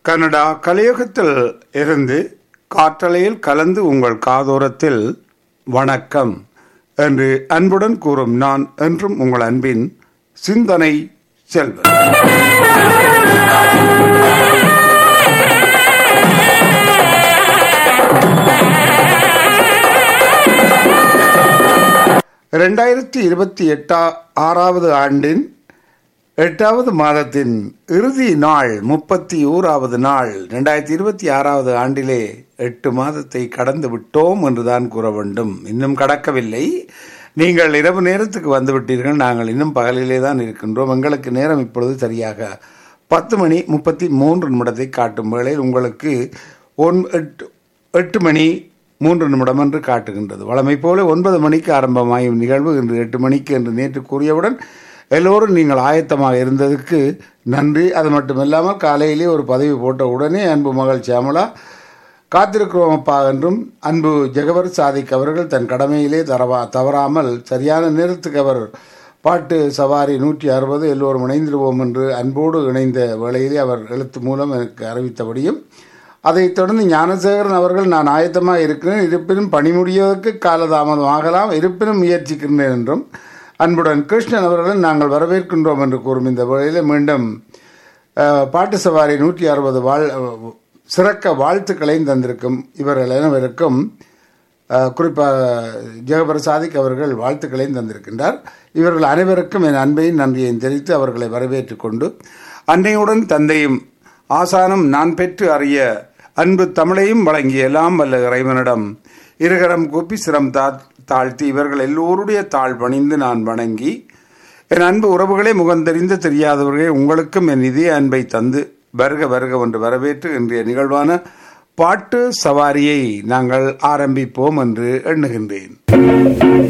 Canada கலியுகத்தில் இருந்து காற்றலையில் கலந்து உங்கள் காதோரத்தில் வணக்கம் என்று அன்புடன் கூறும் நான் என்றும் உங்கள் அன்பின் சிந்தனை செல்வன் இரண்டாயிரத்தி இருபத்தி எட்டா ஆறாவது ஆண்டின் எட்டாவது மாதத்தின் இறுதி நாள் முப்பத்தி ஓராவது நாள் ரெண்டாயிரத்தி இருபத்தி ஆறாவது ஆண்டிலே எட்டு மாதத்தை கடந்து விட்டோம் என்றுதான் கூற வேண்டும் இன்னும் கடக்கவில்லை நீங்கள் இரவு நேரத்துக்கு வந்து விட்டீர்கள் நாங்கள் இன்னும் பகலிலே தான் இருக்கின்றோம் எங்களுக்கு நேரம் இப்பொழுது சரியாக பத்து மணி முப்பத்தி மூன்று நிமிடத்தை காட்டும் வேளையில் உங்களுக்கு ஒன் எட்டு எட்டு மணி மூன்று நிமிடம் என்று காட்டுகின்றது வழமை போல ஒன்பது மணிக்கு ஆரம்பமாயும் நிகழ்வு இன்று எட்டு மணிக்கு என்று நேற்று கூறியவுடன் எல்லோரும் நீங்கள் ஆயத்தமாக இருந்ததுக்கு நன்றி அது மட்டுமில்லாமல் காலையிலே ஒரு பதவி போட்ட உடனே அன்பு மகள் சியாமலா காத்திருக்கிறோம் அப்பா என்றும் அன்பு ஜெகவர் சாதிக் அவர்கள் தன் கடமையிலே தரவா தவறாமல் சரியான நேரத்துக்கு அவர் பாட்டு சவாரி நூற்றி அறுபது எல்லோரும் இணைந்திருவோம் என்று அன்போடு இணைந்த வேளையிலே அவர் எழுத்து மூலம் எனக்கு அறிவித்தபடியும் அதைத் தொடர்ந்து ஞானசேகரன் அவர்கள் நான் ஆயத்தமாக இருக்கிறேன் இருப்பினும் பணி முடிவதற்கு காலதாமதம் ஆகலாம் இருப்பினும் முயற்சிக்கின்றேன் என்றும் அன்புடன் கிருஷ்ணன் அவர்களும் நாங்கள் வரவேற்கின்றோம் என்று கூறும் இந்த வேளையில் மீண்டும் அஹ், பாட்டு சவாரி நூற்றி அறுபது வாழ் சிறக்க வாழ்த்துக்களையும் தந்திருக்கும் இவர்கள் அனைவருக்கும் அஹ், குறிப்பாக ஜெகபர் சாதிக் அவர்கள் வாழ்த்துக்களையும் தந்திருக்கின்றார் இவர்கள் அனைவருக்கும் என் அன்பையும் நன்றியையும் தெரிவித்து அவர்களை வரவேற்றுக் கொண்டு அன்னையுடன் தந்தையும் ஆசானும் நான் பெற்று அறிய அன்பு தமிழையும் வழங்கிய எல்லாம் வல்ல இறைவனிடம் இருகரம் கூப்பி சிரம் தா தாழ்த்தி இவர்கள் எல்லோருடைய தாழ் பணிந்து நான் வணங்கி என் அன்பு உறவுகளே முகந்தெரிந்து தெரியாதவர்களே உங்களுக்கும் என் இதய அன்பை தந்து வருக வருக என்று வரவேற்று இன்றைய நிகழ்வான பாட்டு சவாரியை நாங்கள் ஆரம்பிப்போம் என்று எண்ணுகின்றேன்